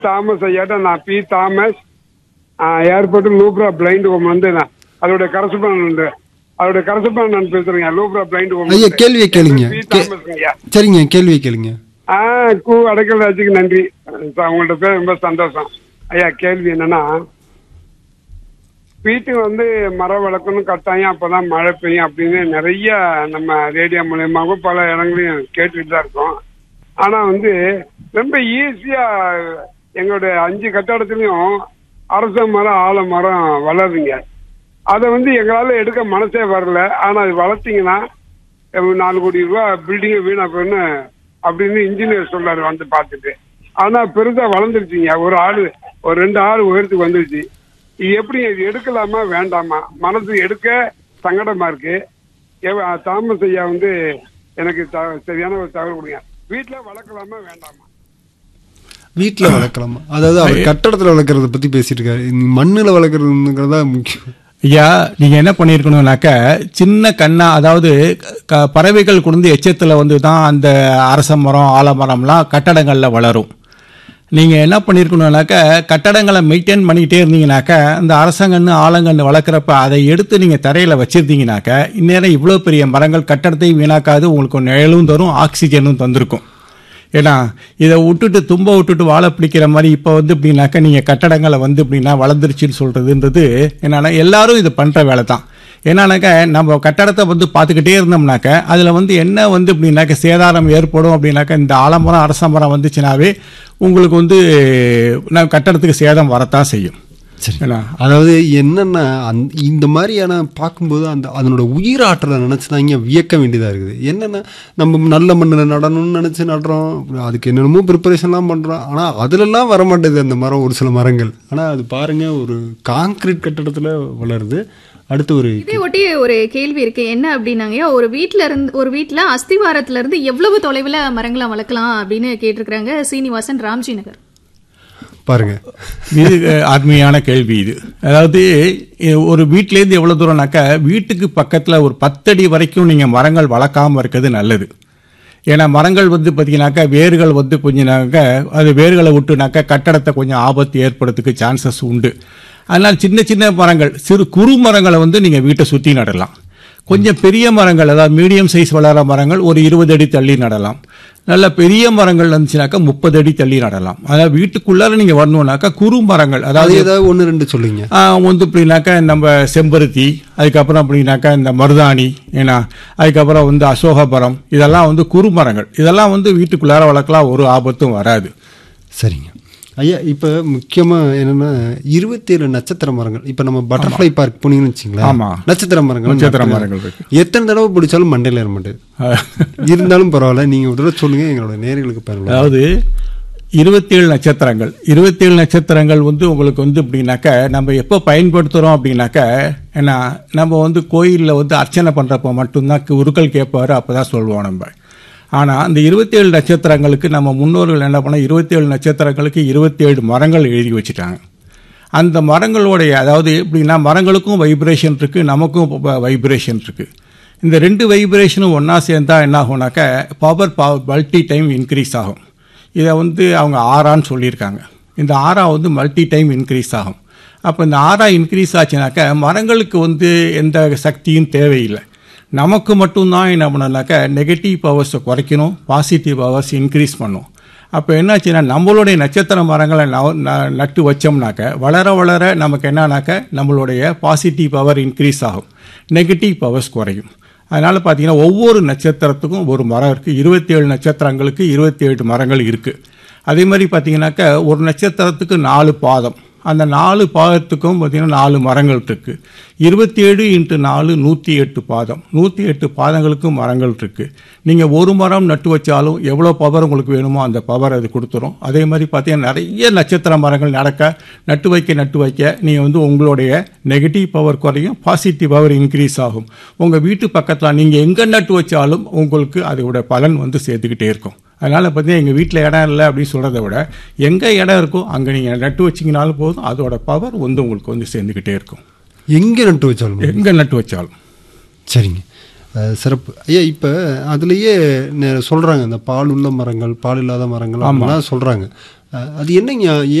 Thomas ஐயாட்ட நான் P Thomas airport லூப்ரா பிளைண்ட் ஹோம் வந்து நான் அதோட கரஸ்பாண்ட் அதோட கரஸ்பாண்ட் நான் பேசுறேங்க லூப்ரா பிளைண்ட் ஹோம் ஐயா கேள்வியை கேளுங்க பி கே- தாமஸ் ஐயா சரிங்க கேள்வியை கேளுங்க ஆ கூ அடைக்கல் ராஜுக்கு நன்றி சார், உங்கள்ட்ட பேர் ரொம்ப சந்தோஷம் ஐயா கேள்வி என்னன்னா வீட்டுக்கு வந்து மரம் வளர்க்கணும் கட்டாயம் அப்பதான் மழை பெய்யும் அப்படின்னு நிறைய நம்ம ரேடியோ மூலியமாகவும் பல இடங்களையும் கேட்டுட்டு தான் இருக்கோம் ஆனா வந்து ரொம்ப ஈஸியா எங்களுடைய அஞ்சு கட்டடத்துலயும் அரச மரம் ஆல மரம் வளருதுங்க அதை வந்து எங்களால எடுக்க மனசே வரல ஆனா அது வளர்த்தீங்கன்னா எவ்வளவு நாலு கோடி ரூபா பில்டிங் வீணா போயின்னு அப்படின்னு இன்ஜினியர் சொல்றாரு வந்து பார்த்துட்டு ஆனா பெருசா வளர்ந்துருச்சுங்க ஒரு ஆளு ஒரு ரெண்டு ஆள் உயரத்துக்கு வந்துருச்சு இது எப்படி இது எடுக்கலாமா வேண்டாமா மனசு எடுக்க சங்கடமா இருக்கு எவ- தாமஸ் ஐயா வந்து எனக்கு த- சரியான ஒரு தகவல் கொடுங்க வீட்டுல வளர்க்கலாமா வேண்டாமா வீட்டுல வளர்க்கலாமா அதாவது அவர் கட்டடத்துல வளர்க்கறத பத்தி பேசிட்டு இருக்காரு இந்த மண்ணுல வளர்க்கறதுங்கிறதா முக்கியம் ஐயா நீங்க என்ன பண்ணியிருக்கணும்னாக்க சின்ன கண்ணா அதாவது க- பறவைகள் கொண்டு எச்சத்துல வந்து தான் அந்த அரச மரம் ஆலமரம்லாம் கட்டடங்கள்ல வளரும் நீங்க என்ன பண்ணியிருக்கணும்னாக்க கட்டடங்களை மெயின்டைன் பண்ணிக்கிட்டே இருந்தீங்கனாக்க இந்த அரசங்கன்னு ஆலங்கன்னு வளர்க்குறப்ப அதை எடுத்து நீங்க தரையில வச்சிருந்தீங்கனாக்க இந்நேரம் இவ்வளோ பெரிய மரங்கள் கட்டடத்தையும் வீணாக்காது உங்களுக்கு நிழலும் தரும் ஆக்சிஜனும் தந்திருக்கும் ஏன்னா இதை விட்டுட்டு தும்ப விட்டுட்டு வாழை பிடிக்கிற மாதிரி இப்போ வந்து இப்படின்னாக்கா நீங்கள் கட்டடங்களை வந்து இப்படின்னா வளர்ந்துருச்சுன்னு சொல்கிறதுன்றது என்னன்னா எல்லாரும் இது பண்ணுற வேலை தான் என்னன்னாக்கா நம்ம கட்டடத்தை வந்து பார்த்துக்கிட்டே இருந்தோம்னாக்க அதில் வந்து என்ன வந்து இப்படின்னாக்க சேதாரம் ஏற்படும் அப்படின்னாக்கா இந்த ஆலமரம் அரச மரம் வந்துச்சுனாவே உங்களுக்கு வந்து நான் கட்டடத்துக்கு சேதம் வரத்தான் செய்யும் சரி ஏன்னா அதாவது என்னன்னா அந்த இந்த மாதிரியான பார்க்கும்போது அந்த அதனோட உயிராற்றலை நினச்சி தான் இங்கே வியக்க வேண்டியதாக இருக்குது என்னென்னா நம்ம நல்ல மண்ணில் நடணும்னு நினச்சி நடுறோம் அதுக்கு என்னென்னமோ ப்ரிப்பரேஷன்லாம் பண்ணுறோம் ஆனால் அதுலலாம் வர மாட்டேது அந்த மரம் ஒரு சில மரங்கள் ஆனால் அது பாருங்க ஒரு காங்கிரீட் கட்டடத்தில் வளருது அடுத்து ஒரு இதே ஒட்டி ஒரு கேள்வி இருக்கு என்ன அப்படின்னாங்க ஒரு வீட்ல இருந்து ஒரு வீட்ல அஸ்திவாரத்துல இருந்து எவ்வளவு தொலைவுல மரங்களை வளர்க்கலாம் அப்படின்னு கேட்டிருக்கிறாங்க சீனிவாசன் ராம்ஜி நகர் பாருங்க இது அஹ், அருமையான கேள்வி இது அதாவது இ- ஒரு வீட்டிலேருந்து எவ்வளோ தூரம்னாக்கா வீட்டுக்கு பக்கத்தில் ஒரு பத்தடி வரைக்கும் நீங்கள் மரங்கள் வளர்க்காம இருக்கிறது நல்லது ஏன்னா மரங்கள் வந்து பார்த்தீங்கன்னாக்கா வேர்கள் வந்து கொஞ்சம்னாக்கா அது வேர்களை விட்டுனாக்கா கட்டடத்தை கொஞ்சம் ஆபத்து ஏற்படுறதுக்கு சான்சஸ் உண்டு அதனால் சின்ன சின்ன மரங்கள் சிறு குறு மரங்களை வந்து நீங்கள் வீட்டை சுற்றி நடலாம் கொஞ்சம் பெரிய மரங்கள் அதாவது மீடியம் சைஸ் வளர மரங்கள் ஒரு இருபது அடி தள்ளி நடலாம் நல்ல பெரிய மரங்கள் இருந்துச்சுனாக்கா முப்பது அடி தள்ளி நடலாம் அதாவது வீட்டுக்குள்ளார நீங்கள் வரணும்னாக்கா குறு மரங்கள் அது அதாவது ஏதாவது ஒன்று ரெண்டு சொல்லுங்க ஆ, வந்து இப்படின்னாக்கா நம்ம செம்பருத்தி அதுக்கப்புறம் அப்படின்னாக்கா இந்த மருதாணி ஏன்னா அதுக்கப்புறம் வந்து அசோகபரம் இதெல்லாம் வந்து குறுமரங்கள் இதெல்லாம் வந்து வீட்டுக்குள்ளார வளர்க்கலாம் ஒரு ஆபத்தும் வராது சரிங்க ஐயா இப்போ முக்கியமாக என்னென்னா இருபத்தேழு நட்சத்திர மரங்கள் இப்போ நம்ம பட்டர்ஃப்ளை பார்க் போனீங்கன்னு வச்சுங்களேன் ஆமா. நட்சத்திர மரங்கள் நட்சத்திர நட்டு- மரங்கள் இருக்கு. எத்தனை தடவை பிடிச்சாலும் மண்டையில் ஏற மாட்டேது இருந்தாலும் பரவாயில்ல நீங்கள் ஒரு தடவை சொல்லுங்க எங்களோட நேர்களுக்கு பயன்படும் அதாவது இருபத்தேழு நட்சத்திரங்கள் இருபத்தேழு நட்சத்திரங்கள் வந்து உங்களுக்கு வந்து எப்படின்னாக்கா நம்ம எப்போ பயன்படுத்துகிறோம் அப்படின்னாக்கா ஏன்னா நம்ம வந்து கோயிலில் வந்து அர்ச்சனை பண்ணுறப்போ மட்டும்தான் உருக்கள் கேட்பாரு அப்போ தான் சொல்லுவோம் நம்ம ஆனால் அந்த இருபத்தேழு நட்சத்திரங்களுக்கு நம்ம முன்னோர்கள் என்ன பண்ண இருபத்தேழு நட்சத்திரங்களுக்கு இருபத்தேழு மரங்கள் எழுதி வச்சுட்டாங்க அந்த மரங்களுடைய அதாவது எப்படின்னா மரங்களுக்கும் வைப்ரேஷன் இருக்குது நமக்கும் வைப்ரேஷன் இருக்குது இந்த ரெண்டு வைப்ரேஷனும் ஒன்றா சேர்ந்தா என்ன ஆகும்னாக்கா power power multi time increase ஆகும் இதை வந்து அவங்க ஆறான்னு சொல்லியிருக்காங்க இந்த ஆறா வந்து மல்டி டைம் இன்க்ரீஸ் ஆகும் அப்போ இந்த ஆறா இன்க்ரீஸ் ஆச்சுனாக்கா மரங்களுக்கு வந்து எந்த சக்தியும் தேவையில்லை நமக்கு மட்டும்தான் என்ன பண்ணனாக்கா நெகட்டிவ் பவர்ஸை குறைக்கணும் பாசிட்டிவ் பவர்ஸ் இன்க்ரீஸ் பண்ணும் அப்போ என்னாச்சுன்னா நம்மளுடைய நட்சத்திர மரங்களை ந- ந- நட்டு வச்சோம்னாக்க வளர வளர நமக்கு என்னன்னாக்க நம்மளுடைய பாசிட்டிவ் பவர் இன்க்ரீஸ் ஆகும் நெகட்டிவ் பவர்ஸ் குறையும் அதனால் பார்த்தீங்கன்னா ஒவ்வொரு நட்சத்திரத்துக்கும் ஒரு மரம் இருக்குது இருபத்தேழு நட்சத்திரங்களுக்கு இருபத்தேழு மரங்கள் இருக்குது அதே மாதிரி பார்த்தீங்கன்னாக்கா ஒரு நட்சத்திரத்துக்கு நாலு பாதம் அந்த நாலு பாதத்துக்கும் பார்த்தீங்கன்னா நாலு மரங்கள் இருக்கு இருபத்தி ஏழு இன்ட்டு நாலு நூற்றி எட்டு பாதம் நூற்றி எட்டு பாதங்களுக்கும் மரங்கள் இருக்கு நீங்கள் ஒரு மரம் நட்டு வச்சாலும் எவ்வளோ பவர் உங்களுக்கு வேணுமோ அந்த பவர் அது கொடுத்துரும் அதே மாதிரி பார்த்தீங்கன்னா நிறைய நட்சத்திர மரங்கள் நடக்க நட்டு வைக்க நட்டு வைக்க நீங்கள் வந்து உங்களுடைய நெகட்டிவ் பவர் குறையும் பாசிட்டிவ் பவர் இன்க்ரீஸ் ஆகும் உங்கள் வீட்டு பக்கத்தில் நீங்கள் எங்கே நட்டு வச்சாலும் உங்களுக்கு அதோட பலன் வந்து சேர்த்துக்கிட்டே இருக்கும் அதனால் பார்த்தீங்கன்னா எங்கள் வீட்டில் இடம் இல்லை அப்படின்னு சொல்கிறத விட எங்கே இடம் இருக்கோ அங்கே நீங்கள் நட்டு வச்சிங்கனாலும் போதும் அதோட பவர் வந்து உங்களுக்கு வந்து சேர்ந்துக்கிட்டே இருக்கும் எங்கே நட்டு வச்சாலும் எங்கே நட்டு வச்சாலும் சரிங்க அஹ், சிறப்பு ஐயா இப்போ அதுலேயே சொல்கிறாங்க இந்த பால் உள்ள மரங்கள் பால் இல்லாத மரங்கள் அப்படிலாம் சொல்கிறாங்க அது என்னங்க